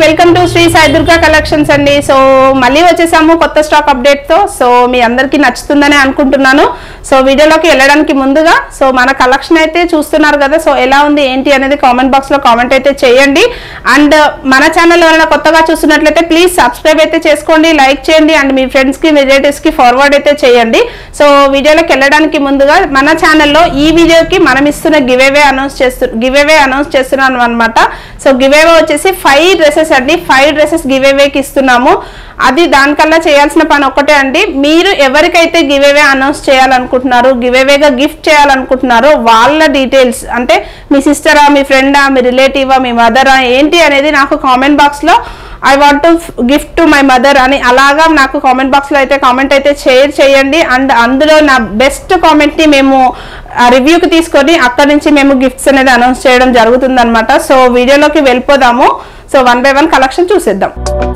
welcome to Shri Sai Durga collections అండి so మళ్ళీ వచ్చేసాము కొత్త స్టాక్ అప్డేట్ తో సో మీ అందరికీ నచ్చుతుందని అనుకుంటున్నాను సో వీడియోలోకి వెళ్ళడానికి ముందుగా సో మన కలెక్షన్ అయితే చూస్తున్నారు కదా సో ఎలా ఉంది ఏంటి అనేది కామెంట్ బాక్స్ లో కామెంట్ అయితే చేయండి అండ్ మన ఛానల్ ఎవరైనా కొత్తగా చూస్తున్నట్లయితే ప్లీజ్ సబ్స్క్రైబ్ అయితే చేసుకోండి లైక్ చేయండి అండ్ మీ ఫ్రెండ్స్ కి రిలేటివ్స్ కి ఫార్వర్డ్ అయితే చేయండి సో వీడియోలోకి వెళ్ళడానికి ముందుగా మన ఛానల్లో ఈ వీడియోకి మనం ఇస్తున్న గివ్ అవే అనౌన్స్ చేస్తు గివ్ అవే అనౌన్స్ చేస్తున్నాం అనమాట సో గివ్ అవే వచ్చేసి ఫైవ్ డ్రెస్సెస్ అండి ఫైవ్ డ్రెస్సెస్ గివ్ అవేకి ఇస్తున్నాము అది దానికల్లా చేయాల్సిన పని ఒక్కటే అండి మీరు ఎవరికైతే గివ్ అవే అనౌన్స్ చేయాలనుకుంటున్నారు గివ్ అవేగా గిఫ్ట్ చేయాలనుకుంటున్నారో వాళ్ళ డీటెయిల్స్ అంటే మీ సిస్టరా మీ ఫ్రెండా మీ రిలేటివా మీ మదరా ఏంటి అనేది నాకు కామెంట్ బాక్స్లో I want to gift to my mother అని అలాగా నాకు కామెంట్ బాక్స్లో అయితే కామెంట్ అయితే షేర్ చేయండి అండ్ అందులో నా బెస్ట్ కామెంట్ని మేము రివ్యూకి తీసుకొని అక్కడ నుంచి మేము గిఫ్ట్స్ అనేది అనౌన్స్ చేయడం జరుగుతుంది అనమాట సో వీడియోలోకి వెళ్ళిపోదాము so one by one collection చూసేద్దాం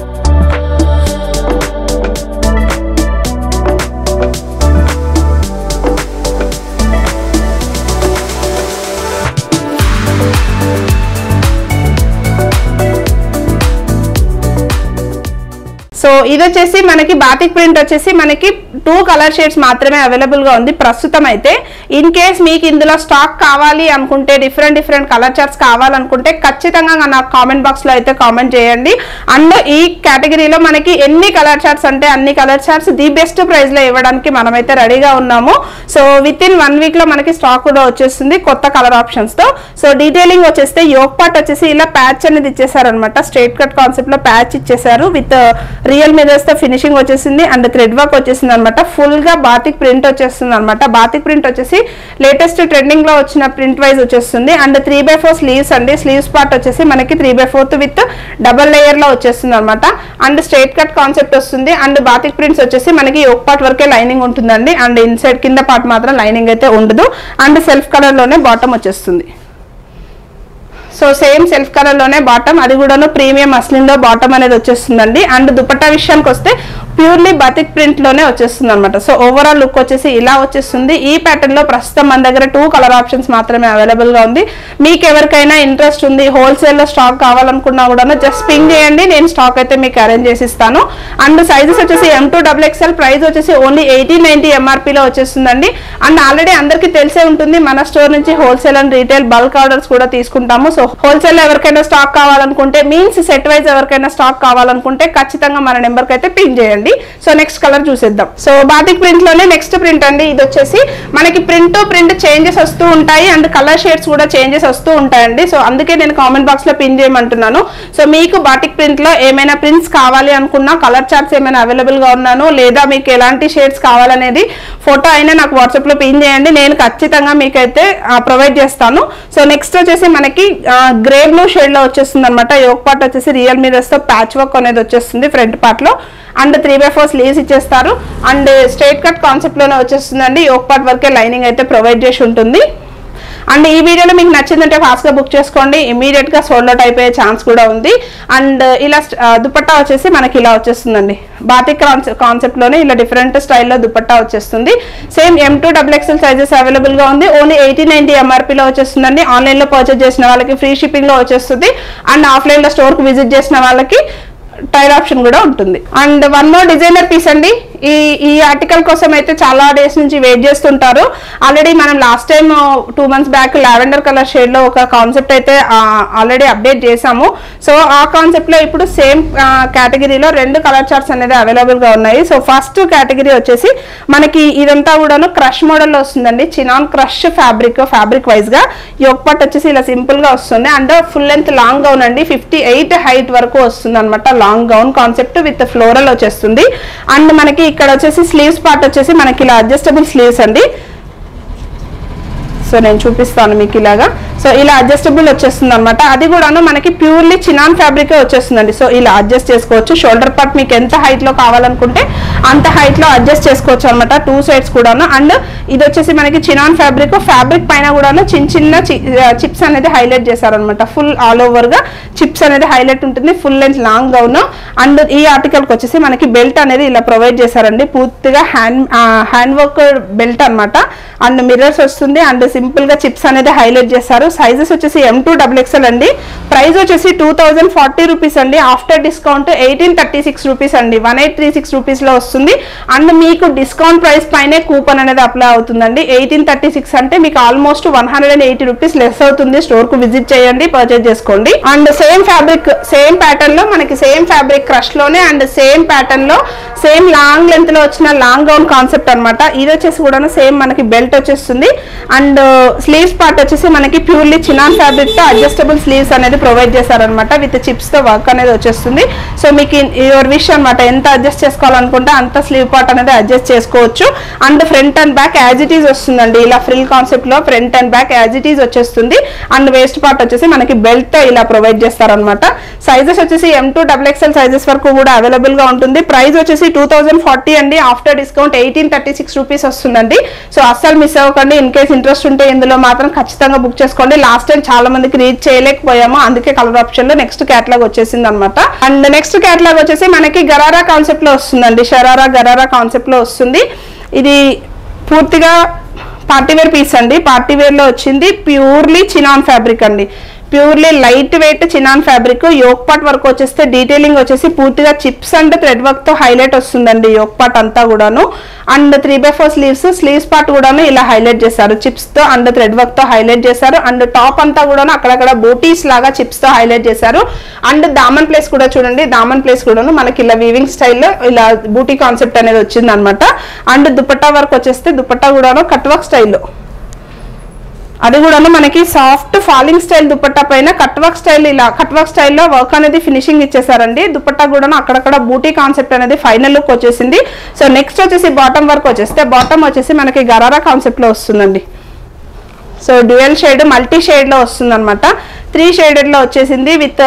సో ఇది వచ్చేసి మనకి బాతిక్ ప్రింట్ వచ్చేసి మనకి టూ కలర్ షేడ్స్ మాత్రమే అవైలబుల్ గా ఉంది ప్రస్తుతం అయితే ఇన్ కేస్ మీకు ఇందులో స్టాక్ కావాలి అనుకుంటే డిఫరెంట్ డిఫరెంట్ కలర్ చార్ట్స్ కావాలనుకుంటే ఖచ్చితంగా నాకు కామెంట్ బాక్స్ లో అయితే కామెంట్ చేయండి అండ్ ఈ కేటగిరీలో మనకి ఎన్ని కలర్ చార్ట్స్ అంటే అన్ని colour charts the best price లో ఇవ్వడానికి మనమైతే రెడీగా ఉన్నాము so within one week లో మనకి స్టాక్ కూడా వచ్చేస్తుంది కొత్త కలర్ ఆప్షన్స్ తో సో డీటెయిలింగ్ వచ్చేస్తే యోగ్ పార్ట్ వచ్చేసి ఇలా ప్యాచ్ అనేది ఇచ్చేసారు అనమాట స్ట్రైట్ కట్ కాన్సెప్ట్ లో ప్యాచ్ ఇచ్చేసారు విత్ రియల్ మిరర్స్ తో ఫినిషింగ్ వచ్చేసింది అండ్ థ్రెడ్ వర్క్ వచ్చేసింది అనమాట ఫుల్ గా బాతిక్ ప్రింట్ వచ్చేస్తుంది అనమాట బాతిక్ ప్రింట్ వచ్చేసి లేటెస్ట్ ట్రెండింగ్ లో వచ్చిన ప్రింట్ వైజ్ వచ్చేస్తుంది and three by four sleeves అండి స్లీవ్స్ పార్ట్ వచ్చేసి మనకి three by fourth with double layer లో వచ్చేస్తుంది అనమాట అండ్ స్ట్రైట్ కట్ కాన్సెప్ట్ వస్తుంది అండ్ బాతిక్ ప్రింట్స్ వచ్చేసి మనకి ఒక పార్ట్ వరకే లైనింగ్ ఉంటుందండి అండ్ ఇన్సైడ్ కింద పార్ట్ మాత్రం లైనింగ్ అయితే ఉండదు అండ్ సెల్ఫ్ కలర్ లోనే బాటమ్ వచ్చేస్తుంది సో సేమ్ సెల్ఫ్ కలర్ లోనే బాటమ్ అది కూడాను ప్రీమియం మస్లిన్ లో బాటమ్ అనేది వచ్చేస్తుందండి అండ్ దుపట్టా విషయానికి వస్తే ప్యూర్లీ బతిక్ ప్రింట్ లోనే వచ్చేస్తుంది అనమాట సో ఓవరాల్ లుక్ వచ్చేసి ఇలా వచ్చేస్తుంది ఈ ప్యాటర్న్ లో ప్రస్తుతం మన దగ్గర టూ కలర్ ఆప్షన్స్ మాత్రమే అవైలబుల్ గా ఉంది మీకు ఎవరికైనా ఇంట్రెస్ట్ ఉంది హోల్సేల్ లో స్టాక్ కావాలనుకున్నా కూడా జస్ట్ పింగ్ చేయండి నేను స్టాక్ అయితే మీకు అరేంజ్ చేసి ఇస్తాను అండ్ సైజెస్ వచ్చేసి M two double XL price వచ్చేసి ఓన్లీ ఎయిటీన్ నైన్టీ ఎంఆర్పీలో వచ్చేస్తుందండి అండ్ ఆల్రెడీ అందరికీ తెలిసే ఉంటుంది మన స్టోర్ నుంచి wholesale and retail bulk orders కూడా తీసుకుంటాము సో హోల్సేల్ ఎవరికైనా స్టాక్ కావాలనుకుంటే మీన్స్ సెట్ వైజ్ ఎవరికైనా స్టాక్ కావాలనుకుంటే ఖచ్చితంగా మన నెంబర్కి అయితే పిన్ చేయండి సో నెక్స్ట్ కలర్ చూసేద్దాం సో బాతిక్ ప్రింట్ లోనే నెక్స్ట్ ప్రింట్ అండి ఇది వచ్చేసి మనకి ప్రింట్ టు ప్రింట్ చేంజెస్ వస్తూ ఉంటాయి అండ్ కలర్ షేడ్స్ కూడా చేంజెస్ వస్తూ ఉంటాయండి సో అందుకే నేను కామెంట్ బాక్స్ లో పిన్ చేయమంటున్నాను సో మీకు బాటిక్ ప్రింట్ లో ఏమైనా ప్రింట్స్ కావాలి అనుకున్నా కలర్ చార్ట్స్ ఏమైనా అవైలబుల్ గా ఉన్నాను లేదా మీకు ఎలాంటి షేడ్స్ కావాలనేది ఫోటో అయినా నాకు వాట్సాప్ లో పిన్ చేయండి నేను ఖచ్చితంగా మీకైతే ప్రొవైడ్ చేస్తాను సో నెక్స్ట్ వచ్చేసి మనకి గ్రే బ్లూ షేడ్ లో వచ్చేస్తుంది అనమాట యోగ్ పార్ట్ వచ్చేసి రియల్ మీరస్ తో ప్యాచ్ వర్క్ అనేది వచ్చేస్తుంది ఫ్రంట్ పార్ట్ లో and three by four sleeves ఇచ్చేస్తారు అండ్ స్ట్రైట్ కట్ కాన్సెప్ట్ లోనే వచ్చేస్తుందండి యోగ్ పార్ట్ వరకే లైనింగ్ అయితే ప్రొవైడ్ చేసి ఉంటుంది అండ్ ఈ వీడియోలో మీకు నచ్చిందంటే ఫాస్ట్గా బుక్ చేసుకోండి ఇమీడియట్గా సోల్డ్ అవుట్ అయిపోయే ఛాన్స్ కూడా ఉంది అండ్ ఇలా దుపట్టా వచ్చేసి మనకి ఇలా వచ్చేస్తుందండి బాతిక్ కాన్సెప్ట్లోనే ఇలా డిఫరెంట్ స్టైల్లో దుపట్టా వచ్చేస్తుంది same M two double XL sizes అవైలబుల్గా ఉంది ఓన్లీ ఎయిటీ నైన్టీ ఎంఆర్పీలో వచ్చేస్తుందండి ఆన్లైన్లో పర్చేస్ చేసిన వాళ్ళకి ఫ్రీ షిప్పింగ్లో వచ్చేస్తుంది అండ్ ఆఫ్లైన్లో స్టోర్కి విజిట్ చేసిన వాళ్ళకి టైర్ ఆప్షన్ కూడా ఉంటుంది and one more designer piece అండి ఈ ఈ ఆర్టికల్ కోసం అయితే చాలా డేస్ నుంచి వెయిట్ చేస్తుంటారు ఆల్రెడీ మనం last time two months back lavender colour shade లో ఒక కాన్సెప్ట్ అయితే ఆల్రెడీ అప్డేట్ చేసాము సో ఆ కాన్సెప్ట్ లో ఇప్పుడు సేమ్ కేటగిరీలో రెండు కలర్ చార్ట్స్ అనేది అవైలబుల్ గా ఉన్నాయి సో ఫస్ట్ కేటగిరీ వచ్చేసి మనకి ఇదంతా కూడాను క్రష్ మోడల్ లో వస్తుందండి chinon crush fabric fabric wise గా యోగ్ పట్ వచ్చేసి ఇలా సింపుల్ గా వస్తుంది and full length long gown అండి ఫిఫ్టీ ఎయిట్ హైట్ వరకు వస్తుంది అనమాట long gown concept with floral వచ్చేస్తుంది అండ్ మనకి ఇక్కడ వచ్చేసి స్లీవ్స్ పార్ట్ వచ్చేసి మనకి ఇలా అడ్జస్టబుల్ స్లీవ్స్ అండి సో నేను చూపిస్తాను మీకు ఇలాగా సో ఇలా అడ్జస్టబుల్ వచ్చేస్తుంది అనమాట అది కూడాను మనకి ప్యూర్లీ చినాన్ ఫ్యాబ్రిక్ వచ్చేస్తుందండి సో ఇలా అడ్జస్ట్ చేసుకోవచ్చు షోల్డర్ పార్ట్ మీకు ఎంత హైట్ లో కావాలనుకుంటే అంత హైట్ లో అడ్జస్ట్ చేసుకోవచ్చు అనమాట టూ సైడ్స్ కూడాను అండ్ ఇది వచ్చేసి మనకి చినాన్ ఫ్యాబ్రిక్ ఫ్యాబ్రిక్ పైన కూడాను చిన్న చిన్న చిప్స్ అనేది హైలైట్ చేశారనమాట ఫుల్ ఆల్ ఓవర్ గా చిప్స్ అనేది హైలైట్ ఉంటుంది full length long gown and ఈ ఆర్టికల్కి వచ్చేసి మనకి బెల్ట్ అనేది ఇలా ప్రొవైడ్ చేశారండి పూర్తిగా హ్యాండ్ హ్యాండ్ వర్క్ బెల్ట్ అన్నమాట అండ్ మిర్రర్స్ వస్తుంది అండ్ సింపుల్ గా చిప్స్ అనేది హైలైట్ చేశారు సైజెస్ వచ్చేసి ఎం టూ డబుల్ ఎక్స్ఎల్ అండి ప్రైస్ వచ్చేసి టూ థౌజండ్ ఫార్టీ రూపీస్ అండి after discount eighteen thirty six rupees అండి one eight three six rupees లో వస్తుంది అండ్ మీకు డిస్కౌంట్ ప్రైస్ పైనే కూపన్ అనేది అప్లై అవుతుందండి ఎయిటీన్ థర్టీ సిక్స్ అంటే మీకు almost one hundred and eighty rupees less అవుతుంది స్టోర్ కు విజిట్ చేయండి పర్చేజ్ చేసుకోండి and same fabric same pattern లో మనకి సేమ్ ఫ్యాబ్రిక్ క్రష్ లోనే అండ్ సేమ్ ప్యాటర్న్ లో సేమ్ లాంగ్ లెంత్ లో వచ్చిన లాంగ్ గౌన్ కాన్సెప్ట్ అన్నమాట ఇది వచ్చేసి కూడా సేమ్ మనకి బెల్ట్ వచ్చేస్తుంది అండ్ స్లీవ్స్ పార్ట్ వచ్చేసి మనకి ప్యూర్లీ చినాన్ ఫ్యాబ్రిక్ తో అడ్జస్టబుల్ స్లీవ్స్ అనేది ప్రొవైడ్ చేశారనమాట విత్ చిప్స్ తో వర్క్ అనేది వచ్చేస్తుంది సో మీకు యువర్ విష్ అన్నమాట ఎంత అడ్జస్ట్ చేసుకోవాలనుకుంటే అంత స్లీవ్ పార్ట్ అనేది అడ్జస్ట్ చేసుకోవచ్చు and front and back as it is వస్తుందండి ఇలా ఫ్రిల్ కాన్సెప్ట్ లో front and back as it is వచ్చేస్తుంది అండ్ వేస్ట్ పార్ట్ వచ్చేసి మనకి బెల్ట్ తో ఇలా ప్రొవైడ్ చేస్తారనమాట సైజెస్ వచ్చేసి M two double XL sizes వరకు కూడా అవైలబుల్ గా ఉంటుంది ప్రైస్ వచ్చేసి టూ థౌసండ్ ఫార్టీ అండి after discount eighteen thirty six rupees వస్తుందండి సో అస్సలు మిస్ అవ్వకండి ఇన్ కేస్ ఇంట్రెస్ట్ ఉంటే ఇందులో మాత్రం ఖచ్చితంగా బుక్ చేసుకోండి లాస్ట్ టైం చాలా మందికి రీచ్ చేయలేకపోయాము అందుకే కలర్ ఆప్షన్ లో నెక్స్ట్ క్యాటలాగ్ వచ్చేసింది అనమాట అండ్ నెక్స్ట్ క్యాటలాగ్ వచ్చేసి మనకి గరారా కాన్సెప్ట్ లో వస్తుందండి షరారా గరారా కాన్సెప్ట్ లో వస్తుంది ఇది పూర్తిగా పార్టీ వేర్ పీస్ అండి పార్టీ వేర్ లో వచ్చింది ప్యూర్లీ చినాన్ ఫ్యాబ్రిక్ అండి purely light weight chinon fabric yoke part work వచ్చేస్తే డీటెయిలింగ్ వచ్చేసి పూర్తిగా చిప్స్ అండ్ థ్రెడ్ వర్క్ తో హైలైట్ వస్తుందండి యోక్ పార్ట్ అంతా కూడాను and three by four sleeves sleeves part కూడాను ఇలా హైలైట్ చేశారు చిప్స్ తో అండ్ థ్రెడ్ వర్క్ తో హైలైట్ చేశారు అండ్ టాప్ అంతా కూడాను అక్కడక్కడ బూటీస్ లాగా చిప్స్ తో హైలైట్ చేశారు అండ్ దామన్ ప్లేస్ కూడా చూడండి దామన్ ప్లేస్ కూడాను మనకి ఇలా వీవింగ్ స్టైల్లో ఇలా బూటీ కాన్సెప్ట్ అనేది వచ్చింది అనమాట అండ్ దుపట్టా వర్క్ వచ్చేస్తే దుపట్టా కూడాను కట్ వర్క్ స్టైల్లో అది కూడాను మనకి సాఫ్ట్ ఫాలింగ్ స్టైల్ దుపట్టా పైన కట్ వర్క్ స్టైల్ ఇలా కట్ వర్క్ స్టైల్లో వర్క్ అనేది ఫినిషింగ్ ఇచ్చేసారండి దుపట్టా కూడాను అక్కడక్కడ బూటీ కాన్సెప్ట్ అనేది ఫైనల్ లుక్ వచ్చేసింది సో నెక్స్ట్ వచ్చేసి బాటమ్ వర్క్ వచ్చేస్తే బాటమ్ వచ్చేసి మనకి గరారా కాన్సెప్ట్ లో వస్తుందండి so dual shade multi shade లో వస్తుంది అనమాట త్రీ షేడెడ్ లో వచ్చేసింది విత్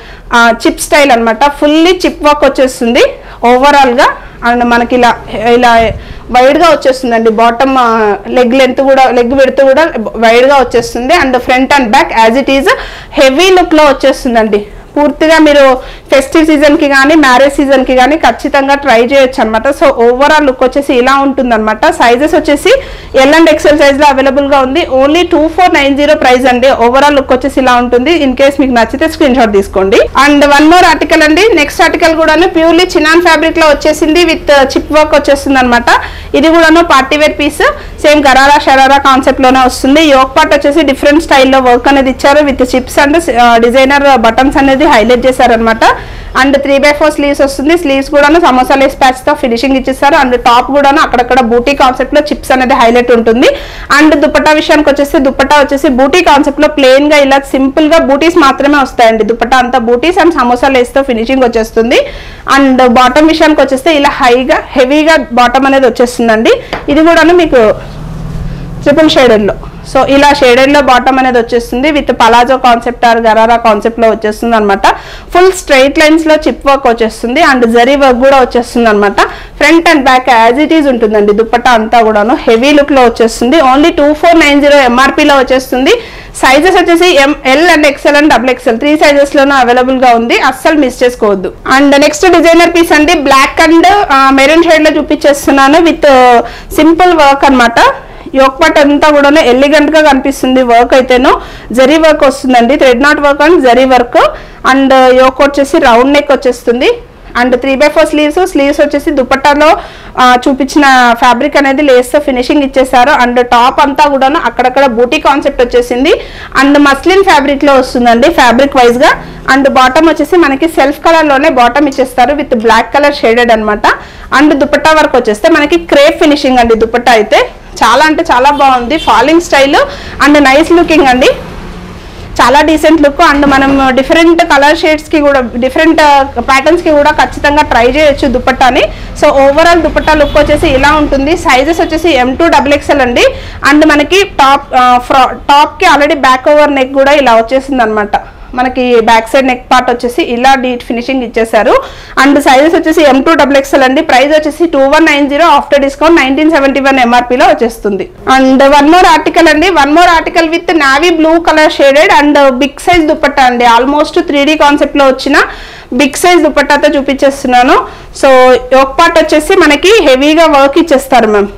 చిప్ స్టైల్ అన్నమాట ఫుల్లీ చిప్ వర్క్ వచ్చేస్తుంది ఓవరాల్ గా అండ్ మనకి ఇలా ఇలా వైడ్ గా వచ్చేస్తుందండి బాటమ్ లెగ్ లెంత్ కూడా లెగ్ విడుతూ కూడా వైడ్ గా వచ్చేస్తుంది and front and back as it is heavy look లో వచ్చేస్తుందండి పూర్తిగా మీరు ఫెస్టివ్ సీజన్ కి కానీ మ్యారేజ్ సీజన్ కి కానీ ఖచ్చితంగా ట్రై చేయొచ్చు అనమాట సో ఓవరాల్ లుక్ వచ్చేసి ఇలా ఉంటుంది అనమాట సైజెస్ వచ్చేసి ఎల్ అండ్ ఎక్సెల్ సైజ్ లో అవైలబుల్ గా ఉంది only two four nine zero price అండి ఓవరాల్ లుక్ వచ్చేసి ఇలా ఉంటుంది ఇన్ కేస్ మీకు నచ్చితే స్క్రీన్ షాట్ తీసుకోండి అండ్ వన్ మోర్ ఆర్టికల్ అండి నెక్స్ట్ ఆర్టికల్ కూడాను ప్యూర్లీ చినాన్ ఫ్యాబ్రిక్ లో వచ్చేసింది విత్ చిప్ వర్క్ వచ్చేస్తుంది అనమాట ఇది కూడాను party wear piece same gharara sharara concept లోనే వస్తుంది యోక్ పార్ట్ వచ్చేసి డిఫరెంట్ స్టైల్లో వర్క్ అనేది ఇచ్చారు with chips and designer buttons అనేది హైలైట్ చేశారనమాట and three by four sleeves వస్తుంది స్లీవ్స్ కూడాను సమోసా లేస్ ప్యాచ్ తో ఫినిషింగ్ ఇచ్చేస్తారు అండ్ టాప్ కూడాను అక్కడక్కడ బూటీ కాన్సెప్ట్ లో చిప్స్ అనేది హైలైట్ ఉంటుంది అండ్ దుపట్టా విషయానికి వచ్చేసి దుపట్టా వచ్చేసి బూటీ కాన్సెప్ట్ లో ప్లెయిన్ గా ఇలా సింపుల్ గా బూటీస్ మాత్రమే వస్తాయండి దుపట్టా అంతా బూటీస్ అండ్ సమోసా లేస్ తో ఫినిషింగ్ వచ్చేస్తుంది అండ్ బాటమ్ విషయానికి వచ్చేస్తే ఇలా హైగా హెవీగా బాటమ్ అనేది వచ్చేస్తుందండి ఇది కూడాను మీకు ట్రిపుల్ షేడెడ్ లో సో ఇలా షేడెడ్ లో బాటమ్ అనేది వచ్చేస్తుంది with palazzo concept or gharara concept లో వచ్చేస్తుంది అనమాట ఫుల్ స్ట్రైట్ లైన్స్ లో చిప్ వర్క్ వచ్చేస్తుంది అండ్ జరీ వర్క్ కూడా వచ్చేస్తుంది అనమాట front and back as it is ఉంటుందండి దుప్పట్టా అంతా కూడాను హెవీ లుక్ లో వచ్చేస్తుంది only two four nine zero ఎంఆర్పీలో వచ్చేస్తుంది సైజెస్ వచ్చేసి M L and XL and double XL three sizes లోనూ అవైలబుల్ గా ఉంది అస్సలు మిస్ చేసుకోవద్దు అండ్ నెక్స్ట్ డిజైనర్ పీస్ అండి బ్లాక్ అండ్ మెరూన్ షేడ్ లో చూపించేస్తున్నాను విత్ సింపుల్ వర్క్ అన్నమాట యోక్ పార్ట్ అంతా కూడా ఎలిగెంట్ గా కనిపిస్తుంది వర్క్ అయితేను జరీ వర్క్ వస్తుందండి thread knot work and zari work and yoke వచ్చేసి రౌండ్ నెక్ వచ్చేస్తుంది and three by four sleeves sleeves వచ్చేసి దుపట్టాలో ఆ, చూపించిన ఫ్యాబ్రిక్ అనేది లేస్ తో ఫినిషింగ్ ఇచ్చేసారు అండ్ టాప్ అంతా కూడాను అక్కడక్కడ బూటీ కాన్సెప్ట్ వచ్చేసింది అండ్ మస్లిన్ ఫ్యాబ్రిక్ లో వస్తుందండి ఫ్యాబ్రిక్ వైజ్ గా అండ్ బాటమ్ వచ్చేసి మనకి సెల్ఫ్ కలర్ లోనే బాటమ్ ఇచ్చేస్తారు విత్ బ్లాక్ కలర్ షేడెడ్ అన్నమాట అండ్ దుపట్టా వర్క్ వచ్చేస్తే మనకి క్రేప్ ఫినిషింగ్ అండి దుపట్టా అయితే చాలా అంటే చాలా బాగుంది falling style and nice looking అండి చాలా డీసెంట్ లుక్ అండ్ మనం డిఫరెంట్ కలర్ షేడ్స్ కి కూడా డిఫరెంట్ ప్యాటర్న్స్ కి కూడా ఖచ్చితంగా ట్రై చేయొచ్చు దుపట్టాని సో ఓవరాల్ దుపట్టా లుక్ వచ్చేసి ఇలా ఉంటుంది సైజెస్ వచ్చేసి ఎం టూ డబుల్ ఎక్స్ఎల్ అండి అండ్ మనకి టాప్ టాప్ కి ఆల్రెడీ బ్యాక్ ఓవర్ నెక్ కూడా ఇలా వచ్చేసింది అనమాట మనకి బ్యాక్ సైడ్ నెక్ పార్ట్ వచ్చేసి ఇలా డీట్ ఫినిషింగ్ ఇచ్చేసారు అండ్ సైజెస్ వచ్చేసి ఎం టూ డబుల్ ఎక్స్ఎల్ అండి ప్రైస్ వచ్చేసి two one nine zero after discount nineteen seventy one ఎంఆర్పీలో వచ్చేస్తుంది అండ్ వన్ మోర్ ఆర్టికల్ అండి one more article with navy blue colour shaded and big size dupatta అండి almost three D concept లో వచ్చిన big size దుపట్టాతో చూపించేస్తున్నాను so ఒక part వచ్చేసి మనకి హెవీగా వర్క్ ఇచ్చేస్తారు మ్యామ్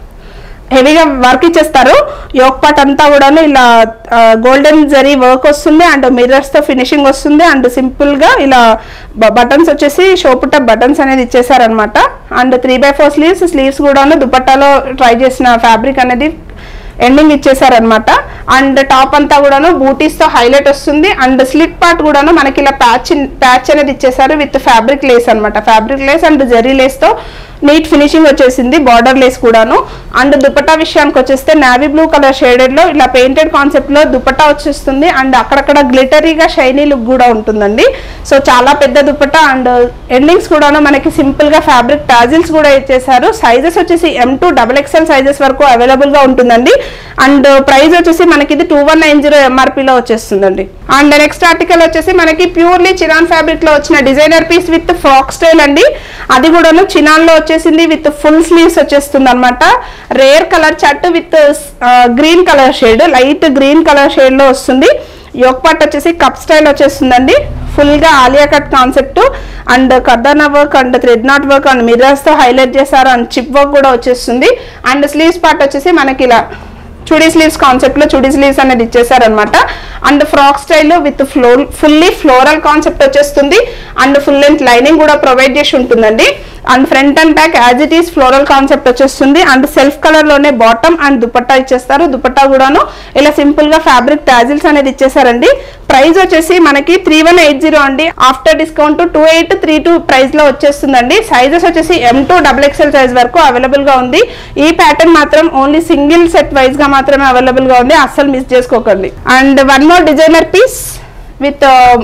హెవీగా వర్క్ ఇచ్చేస్తారు యోక్ పార్ట్ అంతా కూడాను ఇలా గోల్డెన్ జరీ వర్క్ వస్తుంది అండ్ మిర్రర్స్ తో ఫినిషింగ్ వస్తుంది అండ్ సింపుల్ గా ఇలా బటన్స్ వచ్చేసి షోపుట బటన్స్ అనేది ఇచ్చేసారనమాట and three by four sleeves sleeves కూడాను దుపట్టాలో ట్రై చేసిన ఫ్యాబ్రిక్ అనేది ఎండింగ్ ఇచ్చేసారనమాట అండ్ టాప్ అంతా కూడాను బూటీస్ తో హైలైట్ వస్తుంది అండ్ స్లిట్ పార్ట్ కూడాను మనకి ఇలా ప్యాచ్ ప్యాచ్ అనేది ఇచ్చేసారు విత్ ఫ్యాబ్రిక్ లేస్ అన్నమాట fabric lace and zari lace తో నీట్ ఫినిషింగ్ వచ్చేసింది బార్డర్ లేస్ కూడాను అండ్ దుపట్టా విషయానికి వచ్చేస్తే నావీ బ్లూ కలర్ షేడెడ్ లో ఇలా పెయింటెడ్ కాన్సెప్ట్ లో దుపట్టా వచ్చేస్తుంది అండ్ అక్కడక్కడ గ్లిటరీగా షైనీ లుక్ కూడా ఉంటుందండి సో చాలా పెద్ద దుపట్టా అండ్ ఎండింగ్స్ కూడాను మనకి సింపుల్ గా ఫ్యాబ్రిక్ టాజిల్స్ కూడా ఇచ్చేసారు సైజెస్ వచ్చేసి M to double XL sizes వరకు అవైలబుల్ గా ఉంటుందండి అండ్ ప్రైస్ వచ్చేసి మనకి ఇది టూ వన్ నైన్ జీరో ఎంఆర్పీలో వచ్చేస్తుందండి అండ్ నెక్స్ట్ ఆర్టికల్ వచ్చేసి మనకి ప్యూర్లీ చినాన్ ఫ్యాబ్రిక్ లో వచ్చిన designer piece with frock style అండి అది కూడాను చినాన్ లో వచ్చేసింది విత్ ఫుల్ స్లీవ్స్ వచ్చేస్తుంది అనమాట rare colour chart with green colour shade light green colour shade లో వస్తుంది యోక్ పార్ట్ వచ్చేసి కప్ స్టైల్ వచ్చేస్తుందండి ఫుల్ గా Alia cut concept and kardana work and thread knot work and mirrors తో హైలైట్ చేశారు అండ్ చిప్ వర్క్ కూడా వచ్చేస్తుంది అండ్ స్లీవ్స్ పార్ట్ వచ్చేసి మనకి ఇలా చుడీ స్లీవ్స్ కాన్సెప్ట్ లో చుడీ స్లీవ్స్ అనేది ఇచ్చేసారనమాట and frock style with flow fully floral concept వచ్చేస్తుంది అండ్ ఫుల్ లెంత్ లైనింగ్ కూడా ప్రొవైడ్ చేసి ఉంటుందండి and front and back as it is floral concept వచ్చేస్తుంది అండ్ సెల్ఫ్ కలర్ లోనే బాటమ్ అండ్ దుపట్టా ఇచ్చేస్తారు దుపట్టా కూడాను ఇలా సింపుల్ గా ఫ్యాబ్రిక్ టాజిల్స్ అనేది ఇచ్చేసారండి ప్రైస్ వచ్చేసి మనకి త్రీ వన్ ఎయిట్ జీరో అండి after discount two eight three two price లో వచ్చేస్తుందండి సైజెస్ వచ్చేసి M two double XL size వరకు అవైలబుల్ గా ఉంది ఈ ప్యాటర్న్ మాత్రం ఓన్లీ సింగిల్ సెట్ వైజ్ గా మాత్రమే అవైలబుల్ గా ఉంది అస్సలు మిస్ చేసుకోకండి and one more designer piece with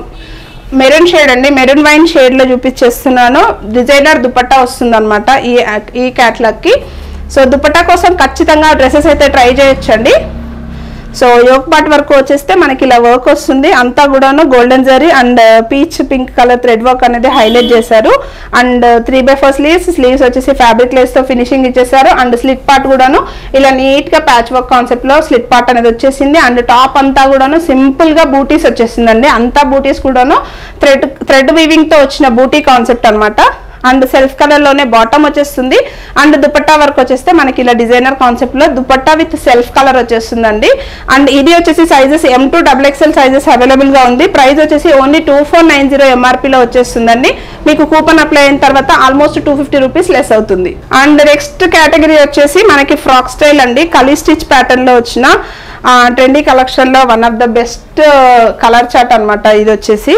maroon shade అండి మెరూన్ వైన్ షేడ్ లో చూపించేస్తున్నాను డిజైనర్ దుపట్టా వస్తుంది అనమాట ఈ ఈ క్యాట్లాగ్ కి సో దుపట్టా కోసం ఖచ్చితంగా డ్రెస్సెస్ అయితే ట్రై చేయొచ్చండి సో యోక్ పార్ట్ వర్క్ వచ్చేస్తే మనకి ఇలా వర్క్ వస్తుంది అంతా కూడాను golden zari and peach pink colour thread work అనేది హైలైట్ చేశారు and three by four sleeves sleeves వచ్చేసి ఫ్యాబ్రిక్ లేస్ తో ఫినిషింగ్ ఇచ్చేసారు అండ్ స్లిట్ పార్ట్ కూడాను ఇలా నీట్ గా ప్యాచ్ వర్క్ కాన్సెప్ట్ లో స్లిట్ పార్ట్ అనేది వచ్చేసింది అండ్ టాప్ అంతా కూడాను సింపుల్ గా బూటీస్ వచ్చేసిందండి అంతా బూటీస్ కూడాను థ్రెడ్ థ్రెడ్ వీవింగ్ తో వచ్చిన బూటీ కాన్సెప్ట్ అన్నమాట అండ్ సెల్ఫ్ కలర్ లోనే బాటమ్ వచ్చేస్తుంది అండ్ దుపట్టా వర్క్ వచ్చేస్తే మనకి ఇలా డిజైనర్ కాన్సెప్ట్ లో దుపట్టా విత్ సెల్ఫ్ కలర్ వచ్చేస్తుందండి అండ్ ఇది వచ్చేసి sizes M two double XL sizes available గా ఉంది ప్రైస్ వచ్చేసి only two four nine zero ఎంఆర్పీలో వచ్చేస్తుందండి మీకు కూపన్ అప్లై అయిన తర్వాత almost two fifty rupees less అవుతుంది అండ్ నెక్స్ట్ కేటగిరీ వచ్చేసి మనకి ఫ్రాక్ స్టైల్ అండి కలీ స్టిచ్ ప్యాటర్న్ లో వచ్చిన ట్రెండీ కలెక్షన్ లో one of the best colour chart అన్నమాట ఇది వచ్చేసి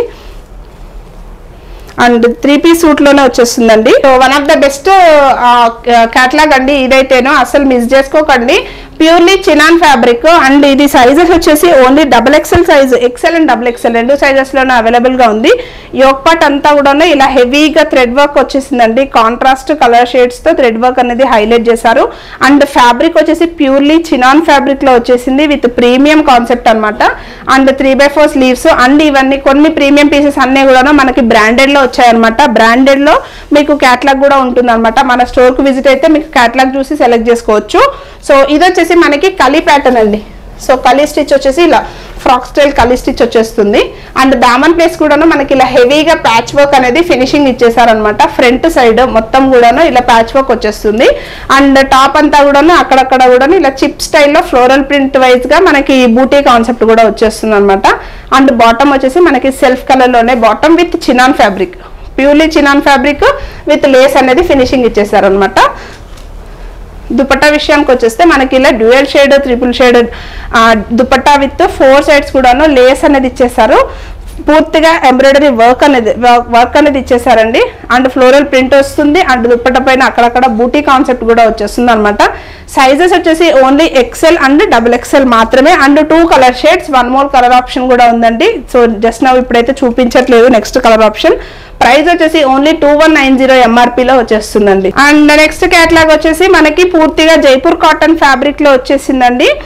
అండ్ త్రీ పీస్ సూట్ లోనే వచ్చేస్తుందండి so one of the best catalogue అండి ఇదైతేనో అసలు మిస్ చేసుకోకండి ప్యూర్లీ చినాన్ ఫ్యాబ్రిక్ అండ్ ఇది సైజెస్ వచ్చేసి only double XL size XL and double XL రెండు సైజెస్ లోనే అవైలబుల్ గా ఉంది యోక్ పార్ట్ అంతా కూడా ఇలా హెవీగా థ్రెడ్ వర్క్ వచ్చేసిందండి కాంట్రాస్ట్ కలర్ షేడ్స్ తో థ్రెడ్ వర్క్ అనేది హైలైట్ చేశారు అండ్ ఫ్యాబ్రిక్ వచ్చేసి ప్యూర్లీ చినాన్ ఫ్యాబ్రిక్ లో వచ్చేసింది విత్ ప్రీమియం కాన్సెప్ట్ అన్నమాట and three by four sleeves and ఇవన్నీ కొన్ని ప్రీమియం పీసెస్ అన్ని కూడా మనకి బ్రాండెడ్ లో వచ్చాయన్నమాట బ్రాండెడ్ లో మీకు క్యాట్లాగ్ కూడా ఉంటుంది అనమాట మన స్టోర్ కు విజిట్ అయితే మీకు క్యాట్లాగ్ చూసి సెలెక్ట్ చేసుకోవచ్చు సో ఇది వచ్చేసి మనకి కలీ ప్యాటర్న్ అండి సో కలీ స్టిచ్ వచ్చేసి ఇలా ఫ్రాక్ స్టైల్ కలీ స్టిచ్ వచ్చేస్తుంది అండ్ దామన్ ప్లేస్ కూడాను మనకి ఇలా హెవీగా ప్యాచ్ వర్క్ అనేది ఫినిషింగ్ ఇచ్చేసారనమాట ఫ్రంట్ సైడ్ మొత్తం కూడాను ఇలా ప్యాచ్ వర్క్ వచ్చేస్తుంది అండ్ టాప్ అంతా కూడాను అక్కడక్కడ కూడాను ఇలా చిప్ స్టైల్లో ఫ్లోరల్ ప్రింట్ వైజ్ గా మనకి బూటీ కాన్సెప్ట్ కూడా వచ్చేస్తుంది అనమాట అండ్ బాటమ్ వచ్చేసి మనకి సెల్ఫ్ కలర్ లోనే bottom with chinon fabric purely chinon fabric with lace అనేది ఫినిషింగ్ ఇచ్చేసారనమాట దుపట్టా విషయానికి వచ్చేస్తే మనకి ఇలా dual shade triple shade dupatta with four sides కూడాను లేస్ అనేది ఇచ్చేసారు పూర్తిగా ఎంబ్రాయిడరీ వర్క్ అనేది వర్క్ అనేది ఇచ్చేసారండి అండ్ ఫ్లోరల్ ప్రింట్ వస్తుంది అండ్ దుప్పట్ట పైన అక్కడక్కడ బూటీ కాన్సెప్ట్ కూడా వచ్చేస్తుంది అనమాట సైజెస్ వచ్చేసి only XL and double XL మాత్రమే and two colour shades one more colour option కూడా ఉందండి సో జస్ట్ నవ్వు ఇప్పుడైతే చూపించట్లేదు నెక్స్ట్ కలర్ ఆప్షన్ ప్రైస్ వచ్చేసి only two one nine zero ఎంఆర్పీలో వచ్చేస్తుందండి అండ్ నెక్స్ట్ క్యాట్లాగ్ వచ్చేసి మనకి పూర్తిగా జైపూర్ కాటన్ ఫ్యాబ్రిక్ లో వచ్చేసిందండి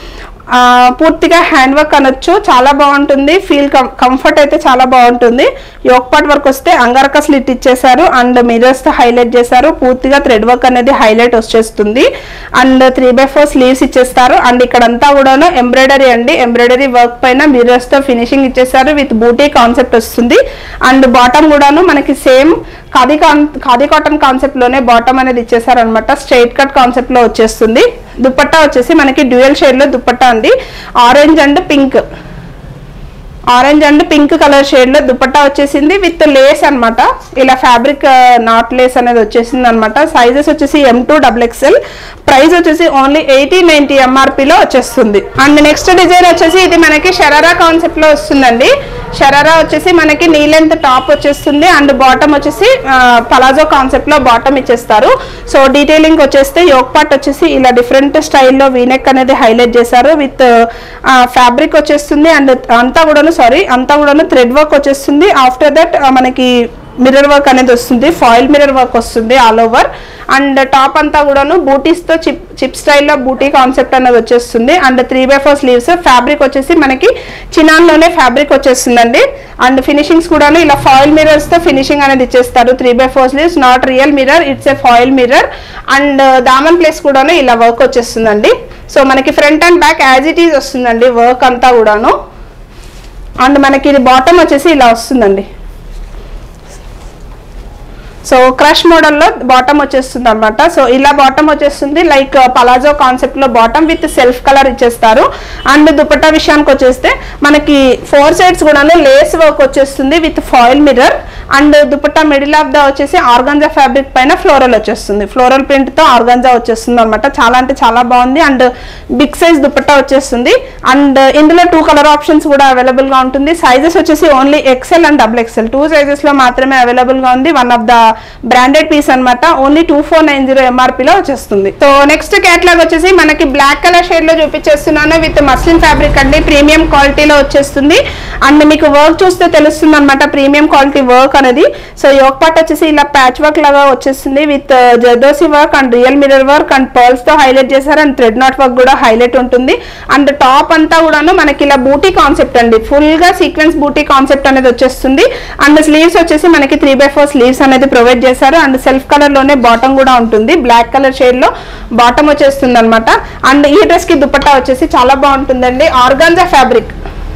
ఆ, పూర్తిగా హ్యాండ్ వర్క్ అనొచ్చు చాలా బాగుంటుంది ఫీల్ కంఫర్ట్ అయితే చాలా బాగుంటుంది యోక్ పార్ట్ వర్క్ వస్తే అంగరక స్లిట్ ఇచ్చేసారు అండ్ మిరర్స్ తో హైలైట్ చేశారు పూర్తిగా థ్రెడ్ వర్క్ అనేది హైలైట్ వచ్చేస్తుంది and three by four sleeves ఇచ్చేస్తారు అండ్ ఇక్కడంతా కూడాను ఎంబ్రాయిడరీ అండి ఎంబ్రాయిడరీ వర్క్ పైన మిరర్స్ తో ఫినిషింగ్ ఇచ్చేసారు విత్ బూటీ కాన్సెప్ట్ వస్తుంది అండ్ బాటమ్ కూడాను మనకి సేమ్ ఖాదీ కాన్ ఖాదీ కాటన్ కాన్సెప్ట్ లోనే బాటమ్ అనేది ఇచ్చేసారు అనమాట స్ట్రైట్ కట్ కాన్సెప్ట్ లో వచ్చేస్తుంది దుపట్టా వచ్చేసి మనకి డ్యూయల్ షేడ్ లో దుపట్టా ఉంది orange and pink orange and pink colour shade లో దుపట్టా వచ్చేసింది విత్ లేస్ అన్నమాట ఇలా ఫ్యాబ్రిక్ నాట్ లేస్ అనేది వచ్చేసింది అనమాట సైజెస్ వచ్చేసి M two double XL price వచ్చేసి ఓన్లీ ఎయిటీ నైన్టీ ఎంఆర్పీలో వచ్చేస్తుంది అండ్ నెక్స్ట్ డిజైన్ వచ్చేసి ఇది మనకి షరారా కాన్సెప్ట్ లో వస్తుందండి షరారా వచ్చేసి మనకి నీ లెంత్ టాప్ వచ్చేస్తుంది అండ్ బాటమ్ వచ్చేసి పలాజో కాన్సెప్ట్ లో బాటమ్ ఇచ్చేస్తారు సో డీటెయిలింగ్ వచ్చేస్తే యోక్ పార్ట్ వచ్చేసి ఇలా డిఫరెంట్ స్టైల్లో వీనెక్ అనేది హైలైట్ చేశారు విత్ ఫ్యాబ్రిక్ వచ్చేస్తుంది అండ్ అంతా కూడాను సారీ అంతా కూడాను థ్రెడ్ వర్క్ వచ్చేస్తుంది ఆఫ్టర్ దట్ మనకి మిర్రర్ వర్క్ అనేది వస్తుంది ఫాయిల్ మిర్రర్ వర్క్ వస్తుంది ఆల్ ఓవర్ అండ్ టాప్ అంతా కూడాను బూటీస్ తో చిప్ చిప్ స్టైల్లో బూటీ కాన్సెప్ట్ అనేది వచ్చేస్తుంది and three by four sleeves fabric వచ్చేసి మనకి చినాన్లోనే ఫ్యాబ్రిక్ వచ్చేస్తుందండి అండ్ ఫినిషింగ్స్ కూడాను ఇలా ఫాయిల్ మిర్రర్స్ తో ఫినిషింగ్ అనేది ఇచ్చేస్తారు three by four sleeves not real mirror it's a foil mirror and daman place కూడాను ఇలా వర్క్ వచ్చేస్తుందండి సో మనకి front and back as it is వస్తుందండి వర్క్ అంతా కూడాను అండ్ మనకి ఇది బాటమ్ వచ్చేసి ఇలా వస్తుందండి సో క్రష్ మోడల్లో బాటమ్ వచ్చేస్తుంది అనమాట సో ఇలా బాటమ్ వచ్చేస్తుంది లైక్ పలాజో కాన్సెప్ట్ లో బాటమ్ విత్ సెల్ఫ్ కలర్ ఇచ్చేస్తారు అండ్ దుపట్టా విషయానికి వచ్చేస్తే మనకి ఫోర్ సైడ్స్ కూడా లేస్ వర్క్ వచ్చేస్తుంది with foil mirror and dupatta middle of the వచ్చేసి ఆర్గంజా ఫ్యాబ్రిక్ పైన ఫ్లోరల్ వచ్చేస్తుంది ఫ్లోరల్ ప్రింట్ తో ఆర్గంజా వచ్చేస్తుంది అనమాట చాలా అంటే చాలా బాగుంది అండ్ బిగ్ సైజ్ దుపట్టా వచ్చేస్తుంది అండ్ ఇందులో టూ కలర్ ఆప్షన్స్ కూడా అవైలబుల్ గా ఉంటుంది సైజెస్ వచ్చేసి only XL and double XL two sizes లో మాత్రమే అవైలబుల్ గా ఉంది one of the branded piece అనమాట only two four nine zero ఎంఆర్పీలో వచ్చేస్తుంది సో నెక్స్ట్ క్యాట్లాగ్ వచ్చేసి మనకి బ్లాక్ కలర్ షేడ్ లో చూపించేస్తున్నాను విత్ మస్లిన్ ఫ్యాబ్రిక్ అండి ప్రీమియం క్వాలిటీలో వచ్చేస్తుంది అండ్ మీకు వర్క్ చూస్తే తెలుస్తుంది అనమాట ప్రీమియం క్వాలిటీ వర్క్ అనేది సో యోక్ పార్ట్ వచ్చేసి ఇలా ప్యాచ్ వర్క్ లాగా వచ్చేస్తుంది with zardozi work and real mirror work and pearls తో హైలైట్ చేశారు అండ్ థ్రెడ్ నాట్ వర్క్ కూడా హైలైట్ ఉంటుంది అండ్ టాప్ అంతా కూడాను మనకి ఇలా బూటీ కాన్సెప్ట్ అండి ఫుల్ గా సీక్వెన్స్ బూటీ కాన్సెప్ట్ అనేది వచ్చేస్తుంది అండ్ స్లీవ్స్ వచ్చేసి మనకి త్రీ బై ఫోర్ స్లీవ్స్ అనేది ప్రొవైడ్ చేశారు అండ్ సెల్ఫ్ కలర్ లోనే బాటమ్ కూడా ఉంటుంది బ్లాక్ కలర్ షేడ్ లో బాటమ్ వచ్చేస్తుంది అనమాట అండ్ ఈ డ్రెస్ కి దుపట్టా వచ్చేసి చాలా బాగుంటుందండి ఆర్గాన్జా ఫ్యాబ్రిక్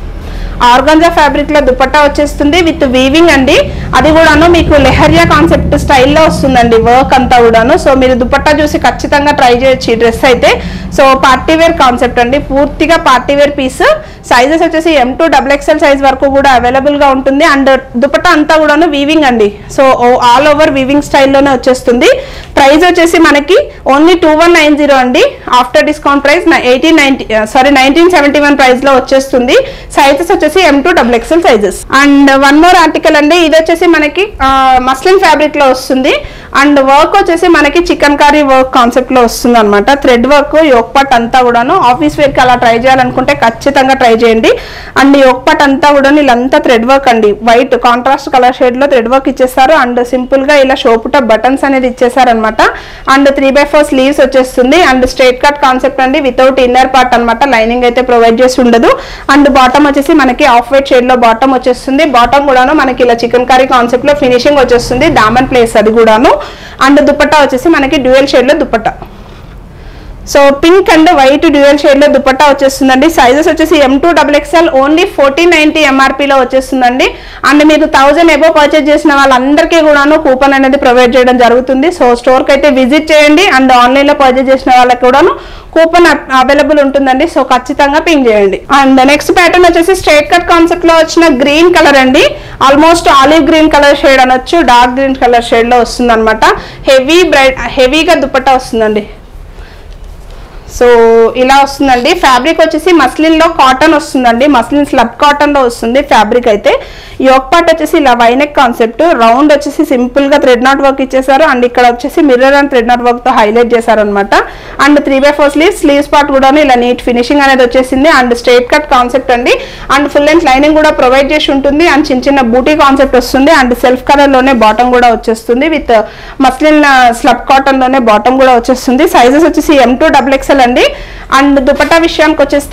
ఆర్గంజా ఫ్యాబ్రిక్ లో దుపట్టా వచ్చేస్తుంది విత్ వీవింగ్ అండి అది కూడాను మీకు లెహరియా కాన్సెప్ట్ స్టైల్లో వస్తుందండి వర్క్ అంతా కూడాను సో మీరు దుపట్టా చూసి ఖచ్చితంగా ట్రై చేయొచ్చు ఈ డ్రెస్ అయితే సో పార్టీ వేర్ కాన్సెప్ట్ అండి పూర్తిగా పార్టీ వేర్ పీస్ సైజెస్ వచ్చేసి M two double XL size వరకు కూడా అవైలబుల్ గా ఉంటుంది అండ్ దుపట్టా అంతా కూడాను వీవింగ్ అండి సో ఆల్ ఓవర్ వీవింగ్ స్టైల్లోనే వచ్చేస్తుంది ప్రైస్ వచ్చేసి మనకి only two one nine zero అండి after discount price eighteen ninety sorry nineteen seventy one price లో వచ్చేస్తుంది సైజెస్ వచ్చేసి M two double XL sizes and one more article అండి ఇది వచ్చేసి మనకి మస్లిన్ ఫ్యాబ్రిక్ లో వస్తుంది అండ్ వర్క్ వచ్చేసి మనకి చికెన్ కర్రీ వర్క్ కాన్సెప్ట్ లో వస్తుంది అనమాట థ్రెడ్ వర్క్ యోక్ పాట్ అంతా కూడాను ఆఫీస్ వేర్ కి అలా ట్రై చేయాలనుకుంటే ఖచ్చితంగా ట్రై చేయండి అండ్ యోక్ పాట్ అంతా కూడా ఇలాంతా థ్రెడ్ వర్క్ అండి వైట్ కాంట్రాస్ట్ కలర్ షేడ్ లో థ్రెడ్ వర్క్ ఇచ్చేస్తారు అండ్ సింపుల్ గా ఇలా షోపుట బటన్స్ అనేది ఇచ్చేసారనమాట and three by four sleeves వచ్చేస్తుంది అండ్ స్ట్రైట్ కట్ కాన్సెప్ట్ అండి వితౌట్ ఇన్నర్ పార్ట్ అన్నమాట లైనింగ్ అయితే ప్రొవైడ్ చేసి ఉండదు అండ్ బాటమ్ వచ్చేసి మనకి ఆఫ్ వైట్ షేడ్ లో బాటమ్ వచ్చేస్తుంది బాటమ్ కూడాను మనకి ఇలా చికెన్ కర్రీ కాన్సెప్ట్ లో ఫినిషింగ్ వచ్చేస్తుంది దామన్ ప్లేస్ అది కూడాను అండ్ దుపట్టా వచ్చేసి మనకి డ్యూయల్ షేడ్ లో dupatta so pink and white dual shade లో దుపట్టా వచ్చేస్తుందండి సైజెస్ వచ్చేసి M two double XL only fourteen ninety ఎంఆర్పీలో వచ్చేస్తుందండి అండ్ మీరు థౌజండ్ ఎబో పర్చేజ్ చేసిన వాళ్ళందరికీ కూడాను కూపన్ అనేది ప్రొవైడ్ చేయడం జరుగుతుంది సో స్టోర్కి అయితే విజిట్ చేయండి అండ్ ఆన్లైన్లో పర్చేజ్ చేసిన వాళ్ళకి కూడాను కూపన్ అవైలబుల్ ఉంటుందండి సో ఖచ్చితంగా పింక్ చేయండి అండ్ నెక్స్ట్ ప్యాటర్న్ వచ్చేసి స్ట్రైట్ కట్ కాన్సెప్ట్ లో వచ్చిన గ్రీన్ కలర్ అండి almost olive green colour shade అనొచ్చు డార్క్ గ్రీన్ కలర్ షేడ్ లో వస్తుంది అనమాట హెవీ బ్రైట్ హెవీగా దుపట్టా వస్తుందండి సో ఇలా వస్తుందండి ఫ్యాబ్రిక్ వచ్చేసి మస్లిన్ లో కాటన్ వస్తుందండి మస్లిన్ స్లబ్ కాటన్ లో వస్తుంది ఫ్యాబ్రిక్ అయితే యోక్ పార్ట్ వచ్చేసి ఇలా వైనెక్ కాన్సెప్ట్ రౌండ్ వచ్చేసి సింపుల్ గా థ్రెడ్ నాట్ వర్క్ ఇచ్చేసారు అండ్ ఇక్కడ వచ్చేసి mirror and thread knot work తో హైలైట్ చేశారు అనమాట and three by four sleeve sleeves part కూడా ఇలా నీట్ ఫినిషింగ్ అనేది వచ్చేసింది అండ్ స్ట్రైట్ కట్ కాన్సెప్ట్ అండి అండ్ ఫుల్ లెంత్ లైనింగ్ కూడా ప్రొవైడ్ చేసి ఉంటుంది అండ్ చిన్న చిన్న బూటీ కాన్సెప్ట్ వస్తుంది అండ్ సెల్ఫ్ కలర్ లోనే బాటమ్ కూడా వచ్చేస్తుంది విత్ మస్లిన్ స్లబ్ కాటన్ లోనే బాటమ్ కూడా వచ్చేస్తుంది సైజెస్ వచ్చేసి ఎం టూ డబుల్ ఎక్స్ఎల్ అండి అండ్ దుపట్టా విషయానికి వచ్చేస్తే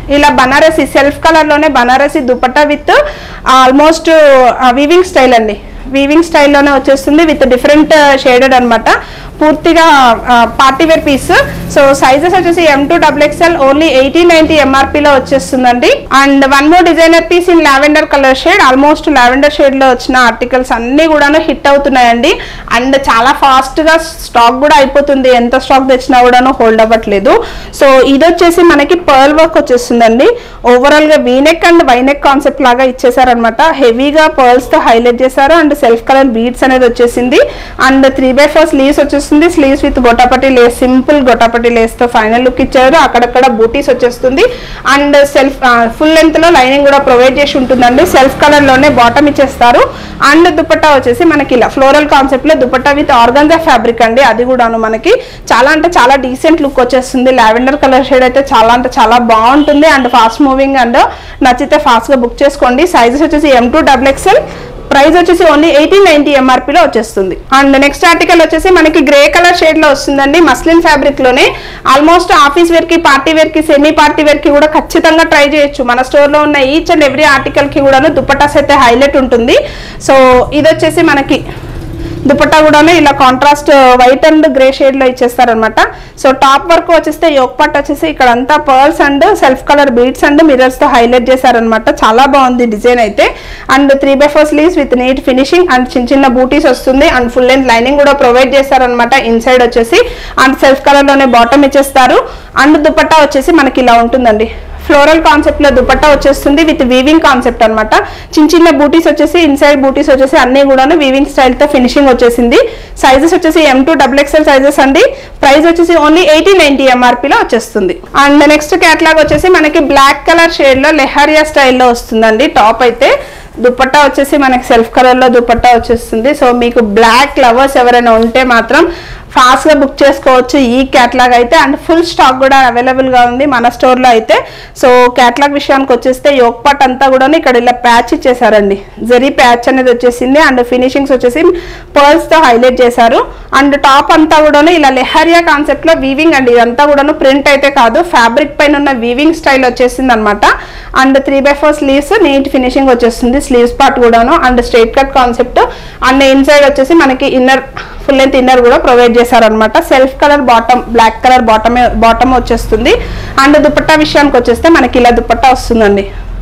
ఇలా బనారసి సెల్ఫ్ కలర్ లోనే Banarasi dupatta with almost weaving style అండి వీవింగ్ స్టైల్లోనే వచ్చేస్తుంది విత్ డిఫరెంట్ షేడెడ్ అన్నమాట పూర్తిగా party wear piece so sizes వచ్చేసి M two double XL only eighteen ninety ఎంఆర్పీలో వచ్చేస్తుందండి and one more designer piece in lavender colour shade almost lavender shade లో వచ్చిన ఆర్టికల్స్ అన్ని కూడాను హిట్ అవుతున్నాయండి అండ్ చాలా ఫాస్ట్ గా స్టాక్ కూడా అయిపోతుంది ఎంత స్టాక్ తెచ్చినా కూడాను హోల్డ్ అవ్వట్లేదు సో ఇది వచ్చేసి మనకి పర్ల్ వర్క్ వచ్చేస్తుందండి ఓవరాల్ గా వీనెక్ అండ్ వైనెక్ కాన్సెప్ట్ లాగా ఇచ్చేసారనమాట హెవీగా పర్ల్స్ తో హైలైట్ చేశారు అండ్ సెల్ఫ్ కలర్ బీడ్స్ అనేది వచ్చేసింది and three by four sleeves వచ్చేస్తుంది sleeves with gota patti lace simple gota patti lace తో ఫైనల్ లుక్ ఇచ్చారు అక్కడక్కడ బూటీస్ వచ్చేస్తుంది అండ్ సెల్ఫ్ ఫుల్ లెంత్ లో లైనింగ్ కూడా ప్రొవైడ్ చేసి ఉంటుందండి సెల్ఫ్ కలర్ లోనే బాటమ్ ఇచ్చేస్తారు అండ్ దుపట్టా వచ్చేసి మనకి ఇలా ఫ్లోరల్ కాన్సెప్ట్ లో దుపట్టా విత్ ఆర్గన్జా ఫ్యాబ్రిక్ అండి అది కూడాను మనకి చాలా అంటే చాలా డీసెంట్ లుక్ వచ్చేస్తుంది లావెండర్ కలర్ షేడ్ అయితే చాలా అంటే చాలా బాగుంటుంది అండ్ ఫాస్ట్ మూవింగ్ అండ్ నచ్చితే ఫాస్ట్ గా బుక్ చేసుకోండి సైజెస్ వచ్చేసి M two double XL price వచ్చేసి ఓన్లీ ఎయిటీన్ నైన్టీ ఎంఆర్పీలో వచ్చేస్తుంది అండ్ నెక్స్ట్ ఆర్టికల్ వచ్చేసి మనకి గ్రే కలర్ షేడ్ లో వస్తుందండి మస్లిన్ ఫ్యాబ్రిక్ లోనే ఆల్మోస్ట్ ఆఫీస్ వేర్ కి పార్టీ వేర్ కి సెమీ పార్టీ వేర్ కి కూడా ఖచ్చితంగా ట్రై చేయొచ్చు మన స్టోర్ లో ఉన్న ఈచ్ అండ్ ఎవ్రీ ఆర్టికల్ కి కూడా దుపట్టాస్ అయితే హైలైట్ ఉంటుంది సో ఇది వచ్చేసి మనకి దుపట్టా కూడాను ఇలా contrast white and grey shade లో ఇచ్చేస్తారనమాట సో టాప్ వర్క్ వచ్చేస్తే యోక్ పట్ వచ్చేసి ఇక్కడ అంతా pearls and self colour beads and mirrors తో హైలైట్ చేశారనమాట చాలా బాగుంది డిజైన్ అయితే and three by four sleeves with neat finishing and చిన్న చిన్న బూటీస్ వస్తుంది అండ్ ఫుల్ లెంత్ లైనింగ్ కూడా ప్రొవైడ్ చేశారనమాట ఇన్సైడ్ వచ్చేసి అండ్ సెల్ఫ్ కలర్ లోనే బాటమ్ ఇచ్చేస్తారు అండ్ దుపట్టా వచ్చేసి మనకి ఇలా ఉంటుందండి ఫ్లోరల్ కాన్సెప్ట్ లో దుపట్టా వచ్చేస్తుంది విత్ వీవింగ్ కాన్సెప్ట్ అన్నమాట చిన్న చిన్న బూటీస్ వచ్చేసి ఇన్సైడ్ బూటీస్ వచ్చేసి అన్ని కూడాను వీవింగ్ స్టైల్ తో ఫినిషింగ్ వచ్చేసింది సైజెస్ వచ్చేసి M two double XL sizes అండి ప్రైస్ వచ్చేసి ఓన్లీ ఎయిటీ నైన్టీ ఎంఆర్పీలో వచ్చేస్తుంది అండ్ నెక్స్ట్ క్యాట్లాగ్ వచ్చేసి మనకి బ్లాక్ కలర్ షేడ్ లో లెహారియా స్టైల్లో వస్తుందండి టాప్ అయితే దుపట్టా వచ్చేసి మనకి సెల్ఫ్ కలర్ లో దుపట్టా వచ్చేస్తుంది సో మీకు బ్లాక్ లవర్స్ ఎవరైనా ఉంటే మాత్రం ఫాస్ట్ గా బుక్ చేసుకోవచ్చు ఈ క్యాట్లాగ్ అయితే అండ్ ఫుల్ స్టాక్ కూడా అవైలబుల్ గా ఉంది మన స్టోర్ లో అయితే సో క్యాట్లాగ్ విషయానికి వచ్చేస్తే యోక్ పాట్ అంతా కూడా ఇక్కడ ఇలా ప్యాచ్ ఇచ్చేసారండి జరీ ప్యాచ్ అనేది వచ్చేసింది అండ్ ఫినిషింగ్స్ వచ్చేసి పర్ల్స్ తో హైలైట్ చేశారు అండ్ టాప్ అంతా కూడా ఇలా లెహరియా కాన్సెప్ట్ లో వీవింగ్ అండి ఇదంతా కూడాను ప్రింట్ అయితే కాదు ఫ్యాబ్రిక్ పైన ఉన్న వీవింగ్ స్టైల్ వచ్చేసింది అనమాట and three by four sleeves neat finishing వచ్చేస్తుంది స్లీవ్స్ పార్ట్ కూడాను and straight cut concept and inside వచ్చేసి మనకి ఇన్నర్ ఫుల్ లెంత్ ఇన్నర్ కూడా ప్రొవైడ్ చేశారనమాట self colour bottom black colour bottom bottom వచ్చేస్తుంది అండ్ దుపట్టా విషయానికి వచ్చేస్తే మనకి ఇలా దుపట్టా వస్తుందండి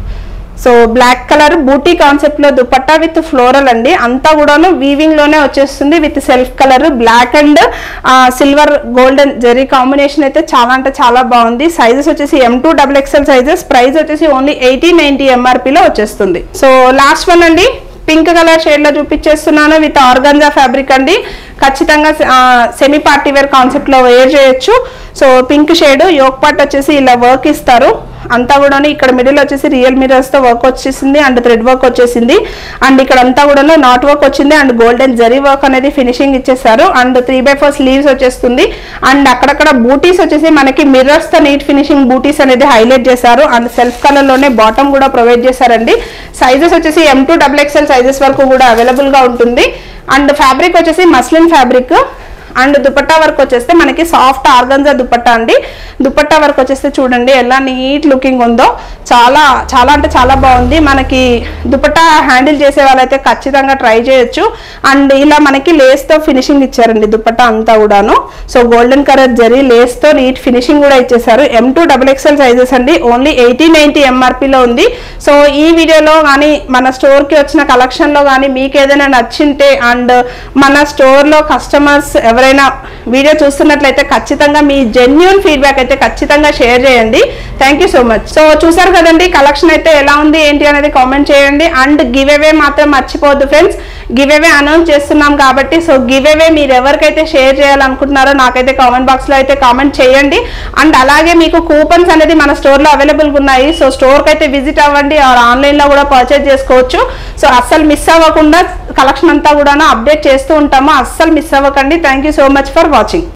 so black colour buti concept లో దుపట్టా విత్ ఫ్లోరల్ అండి అంతా కూడాను వీవింగ్ లోనే వచ్చేస్తుంది with self colour black and silver golden zari combination అయితే చాలా అంటే చాలా బాగుంది సైజెస్ వచ్చేసి M two double XL sizes price వచ్చేసి ఓన్లీ ఎయిటీ నైన్టీ ఎంఆర్పీలో వచ్చేస్తుంది సో లాస్ట్ వన్ అండి పింక్ కలర్ షేడ్ లో చూపించేస్తున్నాను విత్ ఆర్గంజా ఫ్యాబ్రిక్ అండి ఖచ్చితంగా సెమీ పార్టీ వేర్ కాన్సెప్ట్ లో వేర్ చేయొచ్చు so pink shade yoke part వచ్చేసి ఇలా వర్క్ ఇస్తారు అంతా కూడా ఇక్కడ మిడిల్ వచ్చేసి రియల్ మిరర్స్ తో వర్క్ వచ్చేసింది అండ్ థ్రెడ్ వర్క్ వచ్చేసింది అండ్ ఇక్కడ అంతా కూడా నాట్ వర్క్ వచ్చింది అండ్ గోల్డెన్ జరీ వర్క్ అనేది ఫినిషింగ్ ఇచ్చేసారు and three by four sleeves వచ్చేస్తుంది అండ్ అక్కడక్కడ బూటీస్ వచ్చేసి మనకి మిర్రర్స్ తో నీట్ ఫినిషింగ్ బూటీస్ అనేది హైలైట్ చేశారు అండ్ సెల్ఫ్ కలర్ లోనే బాటమ్ కూడా ప్రొవైడ్ చేశారండి సైజెస్ వచ్చేసి M two double XL sizes వరకు కూడా అవైలబుల్ గా ఉంటుంది అండ్ ఫ్యాబ్రిక్ వచ్చేసి muslin fabric and dupatta work వచ్చేస్తే మనకి సాఫ్ట్ ఆర్గంజా దుపట్టా అండి దుపట్టా వర్క్ వచ్చేస్తే చూడండి ఎలా నీట్ లుకింగ్ ఉందో చాలా చాలా అంటే చాలా బాగుంది మనకి దుపట్టా హ్యాండిల్ చేసే వాళ్ళైతే ఖచ్చితంగా ట్రై చేయొచ్చు అండ్ ఇలా మనకి లేస్ తో ఫినిషింగ్ ఇచ్చారండి దుపట్టా అంతా కూడాను so golden colour zari lace తో నీట్ ఫినిషింగ్ కూడా ఇచ్చేసారు M two double XL sizes అండి ఓన్లీ ఎయిటీ నైన్టీ ఎంఆర్పీలో ఉంది సో ఈ వీడియోలో కానీ మన స్టోర్ కి వచ్చిన కలెక్షన్ లో కానీ మీకు ఏదైనా నచ్చింటే అండ్ మన స్టోర్ లో కస్టమర్స్ ఎవరైనా వీడియో చూస్తున్నట్లయితే ఖచ్చితంగా మీ జెన్యున్ ఫీడ్బ్యాక్ అయితే ఖచ్చితంగా షేర్ చేయండి thank you so much so చూసారు కదండి కలెక్షన్ అయితే ఎలా ఉంది ఏంటి అనేది కామెంట్ చేయండి అండ్ గివ్ అవే మాత్రం మర్చిపోవద్దు ఫ్రెండ్స్ గివ్ అవే అనౌన్స్ చేస్తున్నాం కాబట్టి సో గివ్ అవే మీరు ఎవరికైతే షేర్ చేయాలనుకుంటున్నారో నాకైతే కామెంట్ బాక్స్ లో అయితే కామెంట్ చేయండి అండ్ అలాగే మీకు కూపన్స్ అనేది మన స్టోర్ లో అవైలబుల్ ఉన్నాయి సో స్టోర్ కి అయితే విజిట్ అవ్వండి ఆర్ ఆన్లైన్ లో కూడా పర్చేజ్ చేసుకోవచ్చు సో అస్సలు మిస్ అవ్వకుండా కలెక్షన్ అంతా కూడా అప్డేట్ చేస్తూ ఉంటాము అస్సలు మిస్ అవ్వకండి thank you so much for watching